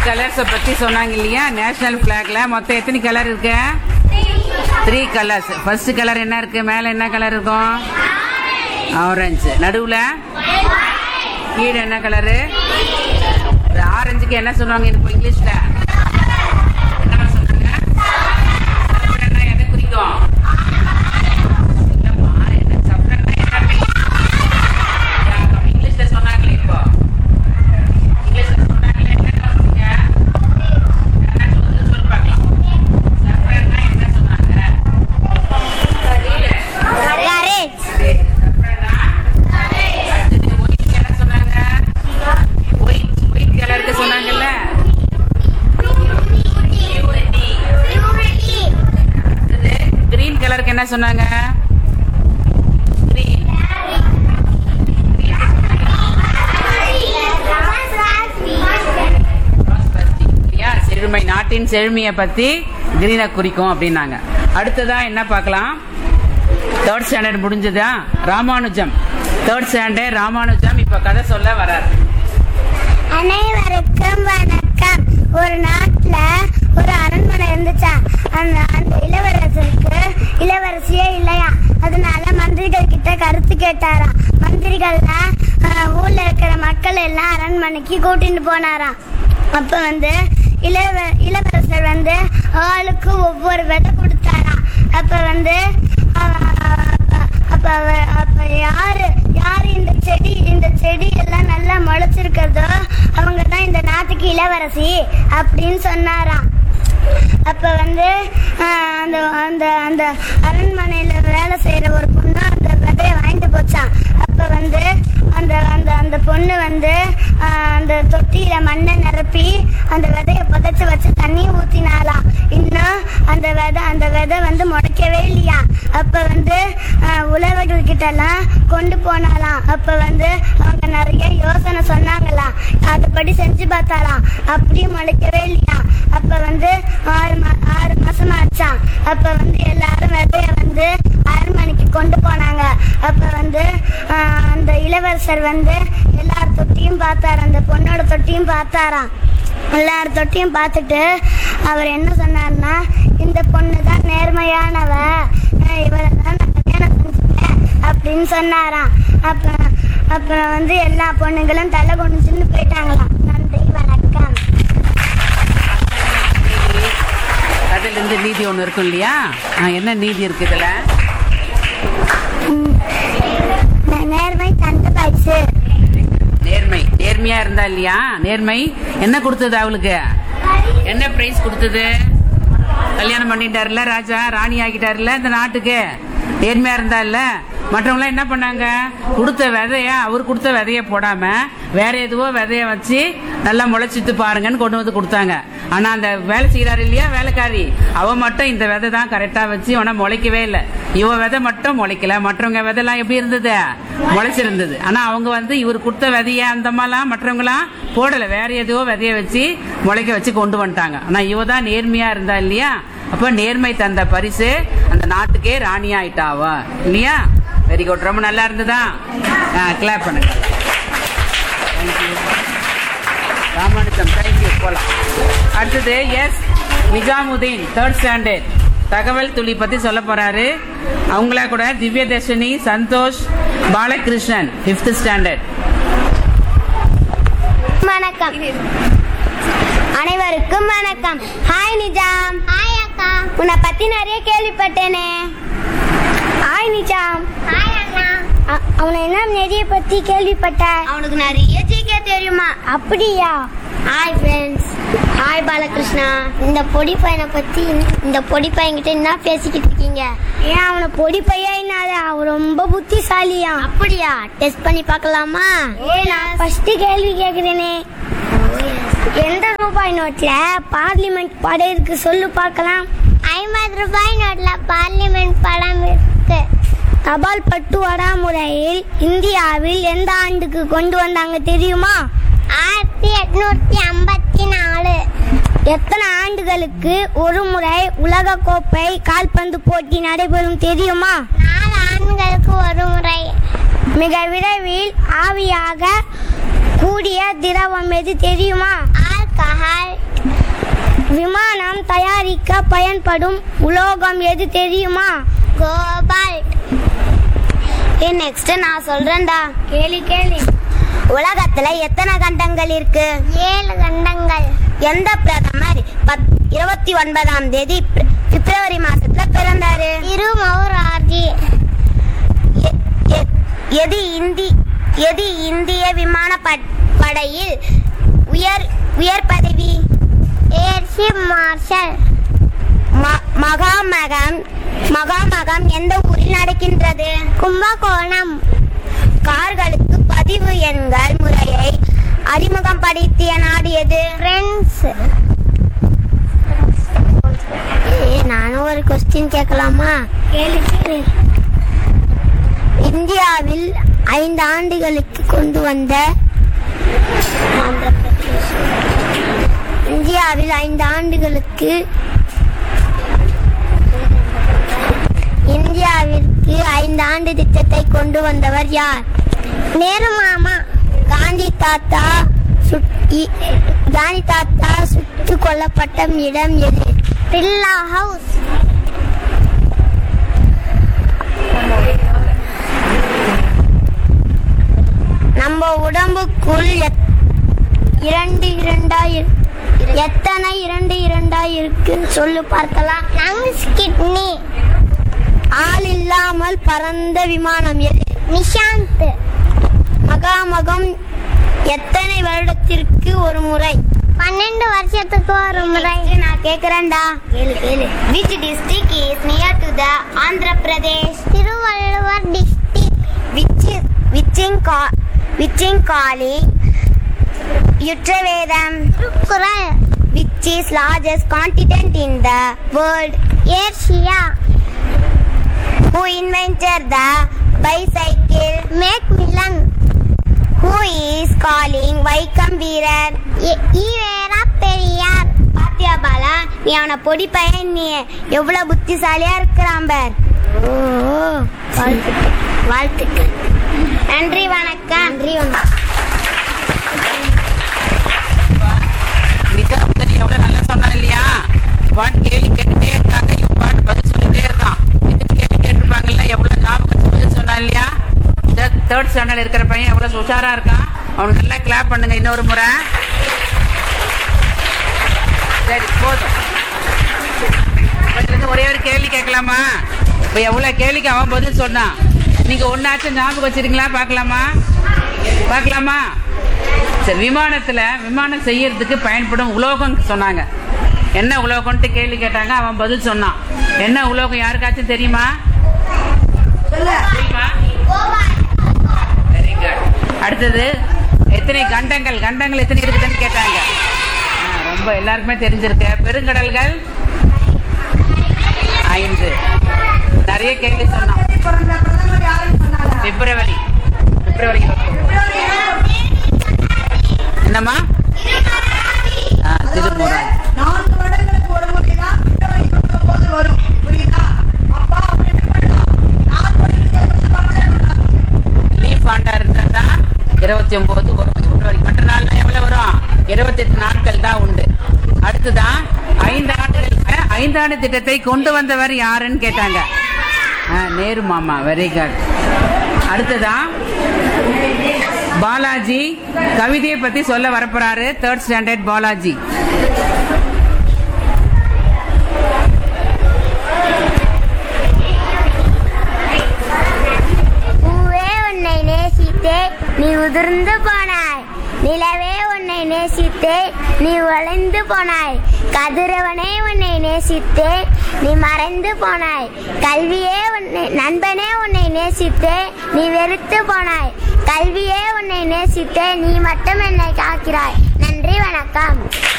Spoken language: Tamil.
கலர்ஸை பத்தி சொன்னாங்க இல்லையா நேஷனல் பிளாக்ல மொத்தம் எத்தனை கலர் இருக்கு த்ரீ கலர்ஸ் ஃபர்ஸ்ட் கலர் என்ன இருக்கு மேல என்ன கலர் இருக்கும் ஆரஞ்சு நடுவுல கீழே என்ன கலரு ஆரஞ்சுக்கு என்ன சொல்லுவாங்க எனக்கு இங்கிலீஷ்ல என்ன சொல்றாங்க சப்ரன்னா எதை குறிக்கும் இல்லம்மா, என்ன சப்ரன்னா என்ன யாரும் இங்கிலீஷ்ல சொன்னாங்களே இப்போ இங்கிலீஷ்ல சொன்னாங்களே என்ன சொன்னீங்க என்ன சொல்லுங்க சொல்லு பார்க்கலாம் சப்ரன்னா என்ன சொன்னாங்க கரேஜ் சப்ரன்னா அடுத்தது ஒயிட் என்ன சொன்னாங்க ஒயிட் ஒயிட் கலருக்கு சொன்னாங்கல்ல கிரீன் கலருக்கு என்ன சொன்னாங்க கிரீன் இல்லையா செழுமை நாட்டின் செழுமையை பத்தி கிரீனை குறிக்கும் அப்படின்னாங்க அடுத்ததா என்ன பார்க்கலாம் தேர்ட் ஸ்டாண்டர்ட் முடிஞ்சதா ராமானுஜம் தேர்ட் ஸ்டாண்டர்ட் ராமானுஜம் இப்ப கதை சொல்ல வரார் அனைவருக்கும் வணக்கம் ஒரு நாட்டுல ஒரு அரண்மனை இருந்துச்சாம் அந்த அந்த இளவரசருக்கு இளவரசியே இல்லையா அதனால மந்திரிகள் கிட்ட கருத்து கேட்டாராம் மந்திரிகள்லாம் ஆஹ், ஊர்ல இருக்கிற மக்கள் எல்லாம் அரண்மனைக்கு கூட்டிட்டு போனாராம் அப்ப வந்து இளவ இளவரசர் வந்து ஆளுக்கு ஒவ்வொரு விதை கொடுத்தாராம் அப்ப வந்து ஆஹ், அப்ப அவ- அப்ப யாரு யாரு இந்த செடி இந்த செடி எல்லாம் நல்லா முளைச்சிருக்கிறதோ அவங்க தான் இந்த நாட்டுக்கு இளவரசி அப்படின்னு சொன்னாராம் அப்ப வந்து ஆஹ், அந்த அந்த அந்த அரண்மனையில வேலை செய்யற ஒரு பொண்ணு அந்த விதைய வாங்கிட்டு போச்சான் அப்ப வந்து அந்த அந்த அந்த பொண்ணு வந்து ஆஹ், அந்த தொட்டியில மண்ணை நிரப்பி அந்த விதைய புதைச்சு வச்சு தண்ணி ஊத்தினாலாம் இன்னும் அந்த விதை அந்த விதை வந்து முளைக்கவே இல்லையா அப்ப வந்து ஆஹ், உழவர்கள் கிட்ட எல்லாம் கொண்டு போனாலாம் அப்ப வந்து அவங்க நிறைய யோசனை சொன்னாங்களாம் அதுபடி செஞ்சு பார்த்தாலாம் அப்படியும் முளைக்கவே இல்லையா அப்ப வந்து ஆறு மா ஆறு மாசம் ஆச்சான் அப்ப வந்து எல்லாரும் விதைய வந்து அரண்மனைக்கு கொண்டு போனாங்க அப்ப வந்து ஆஹ், அந்த இளவரசர் வந்து எல்லார் தொட்டியும் பார்த்தாரு அந்த பொண்ணோட தொட்டியும் பார்த்தாராம் எல்லார் தொட்டியும் பார்த்துட்டு அவர் என்ன சொன்னார்னா இந்த பொண்ணு தான் நேர்மையானவ அஹ் இவரை தான் நான் கல்யாணம் செஞ்சுட்டேன் அப்படின்னு சொன்னாராம் அப்புறம் அப்புறம் வந்து எல்லா பொண்ணுங்களும் தலை குனிஞ்சுன்னு போயிட்டாங்களாம் நன்றி வணக்கம் அதுல இருந்து நீதி ஒண்ணு இருக்கும் இல்லையா ஆ, என்ன நீதி இருக்கு இதுல நே- நேர்மை தந்த பரிசு நேர்மை நேர்மையா இருந்தா இல்லையா நேர்மை என்ன கொடுத்தது அவளுக்கு என்ன பிரைஸ் கொடுத்தது கல்யாணம் பண்ணிட்டாருல ராஜா ராணி ஆகிட்டாருல இந்த நாட்டுக்கு நேர்மையா இருந்தா இல்ல மற்றவங்களாம் என்ன பண்ணாங்க கொடுத்த விதைய அவர் கொடுத்த விதைய போடாம வேற எதுவோ விதைய வச்சு நல்லா முளைச்சிட்டு பாருங்கன்னு கொண்டு வந்து கொடுத்தாங்க ஆனா அந்த வேலை செய்யறாரு இல்லையா வேலைக்காரி அவ மட்டும் இந்த விதை தான் கரெக்டா வச்சு உன முளைக்கவே இல்லை இவ விதை மட்டும் முளைக்கல மற்றவங்க விதைலாம் எப்படி இருந்தது முளைச்சிருந்தது ஆனா அவங்க வந்து இவர் கொடுத்த விதைய அந்த மாதிரிலாம் மற்றவங்களாம் போடல வேற எதுவோ விதைய வச்சு முளைக்க வச்சு கொண்டு வந்துட்டாங்க ஆனா இவ தான் நேர்மையா இருந்தா இல்லையா அப்ப நேர்மை தந்த பரிசு அந்த நாட்டுக்கே ராணி ஆயிட்டாவ இல்லையா வெரி குட் ரொம்ப நல்லா இருந்ததா கிளாப் பண்ணுங்க Thank you. ராமானுஜம் தேங்க்யூ போலாம் அடுத்தது எஸ் நிஜாமுதீன் தேர்ட் ஸ்டாண்டர்ட் தகவல் துளி பத்தி சொல்ல போறாரு அவங்கள கூட திவ்யதர்ஷினி சந்தோஷ் பாலகிருஷ்ணன் ஃபிஃப்த் ஸ்டாண்டர்ட் வணக்கம் அனைவருக்கும் வணக்கம் ஹாய் நிஜாம் ஹாய் அக்கா உன்னை பத்தி நிறைய கேள்விப்பட்டேனே ஹாய் நிஜாம் ஹாய் அண்ணா அவனை என்ன நிறைய பத்தி கேள்விப்பட்ட அவனுக்கு நிறைய ஜிகே தெரியுமா அப்படியா ஹாய் ஃப்ரெண்ட்ஸ் ஹாய் பாலகிருஷ்ணா இந்த பொடி பையனை பத்தி இந்த பொடி பையன்கிட்ட என்ன பேசிக்கிட்டு இருக்கீங்க ஏன் அவனை பொடி பையன் என்னால அவன் ரொம்ப புத்திசாலியா அப்படியா டெஸ்ட் பண்ணி பார்க்கலாமா நான் ஃபர்ஸ்ட் கேள்வி கேக்குறேனே எந்த ரூபாய் நோட்ல பார்லிமெண்ட் படம் இருக்கு சொல்லு பார்க்கலாம் ஐம்பது ரூபாய் நோட்ல பார்லிமெண்ட் படம் இருக்கு தபால் பட்டுவாடா முறையில் இந்தியாவில் எந்த ஆண்டுக்கு கொண்டு வந்தாங்க தெரியுமா ஆயிரத்தி எட்நூத்தி ஐம்பத்தி நாலு எத்தனை ஆண்டுகளுக்கு ஒரு முறை உலக கோப்பை கால்பந்து போட்டி நடைபெறும் தெரியுமா நாலு ஆண்டுகளுக்கு ஒரு முறை மிக விரைவில் ஆவியாக கூடிய திரவம் எது தெரியுமா ஆல்கஹால் விமானம் தயாரிக்க பயன்படும் உலோகம் எது தெரியுமா கோபால்ட் நெக்ஸ்ட் நான் சொல்றேன்டா கேளு கேளு உலகத்துல எத்தனை கண்டங்கள் இருக்கு ஏழு கண்டங்கள் எந்த பிரதமர் பத் இருபத்தி ஒன்பதாம் தேதி பிப்ர- பிப்ரவரி மாசத்துல பிறந்தாரு இருமௌராஜி எது இந்தி எது இந்திய விமான படையில் உயர் உயர் பதவி ஏர் சீஃப் மார்ஷல் மகாமகம் மகாமகம் எந்த ஊரில் நடக்கின்றது கும்பகோணம் கார்களுக்கு பதிவு எண்கள் முறையை அறிமுகம் படுத்திய நாடு எது பிரெண்ட்ஸ் நானும் ஒரு கொஸ்டின் கேட்கலாமா இந்தியாவில் ஐந்து ஆண்டுகளுக்கு கொண்டு வந்த இந்தியாவில் ஐந்து ஆண்டுகளுக்கு இந்தியாவிற்கு ஐந்து ஆண்டு திட்டத்தை கொண்டு வந்தவர் யார் நேரு மாமா காந்தி தாத்தா சுட்- இ- காந்தி தாத்தா சுட்டு கொல்லப்பட்ட இடம் எது பில்லா ஹவுஸ் நம்ம உடம்புக்குள் எத்- இரண்டு இரண்டாயிரம் எத்தனை இரண்டு இரண்டாயிருக்கு சொல்லு பார்க்கலாம் லங்ஸ் கிட்னி ஆள் இல்லாமல் பறந்த விமானம் எது நிஷாந்த் மகாமகம் எத்தனை வருடத்திற்கு ஒரு முறை பன்னெண்டு வருஷத்துக்கு ஒரு முறை நான் கேக்குறேன்டா கேளு கேளு which district is near to the Andhra Pradesh Thiruvalluvar district which விச்சிங் கா விச்சிங் காலி யுற்றவேதம் Thirukkural which is largest continent in the world Asia Who invented the bicycle? Macmillan. Who is calling Vaikom வீரர் ஈவேரா பெரியார் பாத்தியா பாலா நீ அவனை பொடி பையன் நீ எவ்வளவு புத்திசாலியா இருக்கிறான் பார் ஓ வாழ்த்துக்கள் வாழ்த்துக்கள் நன்றி வணக்கம் நன்றி வணக்கம் நிதா முதலி எவ்வளவு நல்லா சொன்னா இல்லையா பாட்டு கேள்வி கேட்டுட்டே இருக்காங்க இவன் பாட்டு பதில் சொல்லிட்டே இருக்கான் இதுக்கு கேள்வி கேட்டிருப்பாங்கல்ல எவ்வளவு ஞாபகம் பதில் சொன்னா இல்லையா தேர்ட் ஸ்டாண்டர்ட் இருக்கிற பையன் எவ்வளவு உஷாரா இருக்கான் அவனுக்கு எல்லாம் கிளாப் பண்ணுங்க இன்னொரு முறை சரி போதும் இவங்களுக்கு ஒரே ஒரு கேள்வி கேட்கலாமா இப்ப எவ்வளவு கேள்விக்கு அவன் பதில் சொன்னான் நீங்க ஒன்னாச்சும் ஞாபகம் வச்சிருக்கீங்களா பார்க்கலாமா பார்க்கலாமா சரி விமானத்துல விமானம் செய்யறதுக்கு பயன்படும் உலோகம் சொன்னாங்க என்ன உலோகம்ட்டு கேள்வி கேட்டாங்க அவன் பதில் சொன்னான் என்ன உலோகம் யாருக்காச்சும் தெரியுமா தெரியுமா வெரி குட் அடுத்தது எத்தனை கண்டங்கள் கண்டங்கள் எத்தனை இருக்குதுன்னு கேட்டாங்க ஆ, ரொம்ப எல்லாருக்குமே தெரிஞ்சிருக்கு பெருங்கடல்கள் ஐந்து நிறைய கேள்வி சொன்னான் பிப்ரவரி பிப்ரவரி என்னம்மா ஆ, திருமுறை நான்கு வருடங்களுக்கு ஒரு முறை தான் பிப்ரவரி இருபத்தொன்பது வரும் புரியுதா அப்பா அவர் என்ன பண்ணலாம் நாலு வருடத்துக்கு லீஃப் ஆண்டா இருந்தா இருபத்தி ஒன்பது வரும் பிப்ரவரி மற்ற நாள் எவ்வளவு வரும் இருபத்தி எட்டு நாட்கள் தான் உண்டு அடுத்துதான் ஐந்து ஆண்டுகள் அஹ், ஐந்தாண்டு திட்டத்தை கொண்டு வந்தவர் யாருன்னு கேட்டாங்க ஆ, நேரு மாமா வெரி குட் அடுத்ததான் பாலாஜி கவிதையை பத்தி சொல்ல வரப்போறாரு தேர்ட் ஸ்டாண்டர்ட் பாலாஜி பூவே உன்னை நேசித்தேன் நீ உதிர்ந்து போனாய் நிலவே உன்னை நேசித்தேன் நீ ஒளிந்து போனாய் கதிரவனே உன்னை நேசித்தேன் நீ மறைந்து போனாய் கல்வியே உன்னை நண்பனே உன்னை நேசித்தேன் நீ வெறுத்து போனாய் கல்வியே உன்னை நேசித்தேன் நீ மட்டும் என்னை காக்கிறாய் நன்றி வணக்கம்